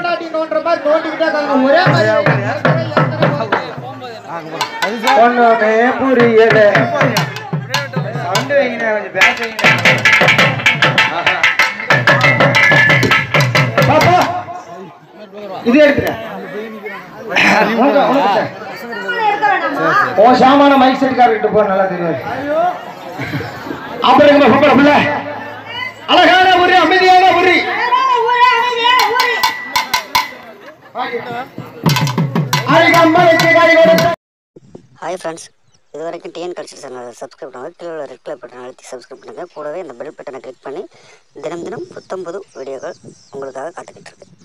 மண்ணாட்டி நோண்டுற மாதிரி நோண்டிக்கிட்டே இருக்காங்க ஒரே மாதிரி ஒண்ணுமே புரியல சவுண்ட் வைங்க கொஞ்சம் பேச வைங்க பாப்பா இது எடுத்துக்க உனக்கு- உனக்கு சார். உன் சாமான மைக் செட்காரர்கிட்ட போ நல்லா தெரியும் அப்புறம் எங்க பொம்பளை பிள்ளை அழகான ஒரு அமைதியான ஒரு அழகம்மாளுக்கு கை கொடுத்த ஹாய் ஃப்ரெண்ட்ஸ் இது வரைக்கும் டிஎன் கல்ச்சர் சேனலை சப்ஸ்கிரைப் பண்ணுங்கள் கீழே உள்ள ரெட் கலர் பட்டன் அழுத்தி சப்ஸ்கிரைப் பண்ணுங்கள் கூடவே இந்த பெல் பட்டனை கிளிக் பண்ணி தினம் தினம் புத்தம் புது வீடியோக்கள் உங்களுக்காக காத்துக்கிட்டு இருக்கு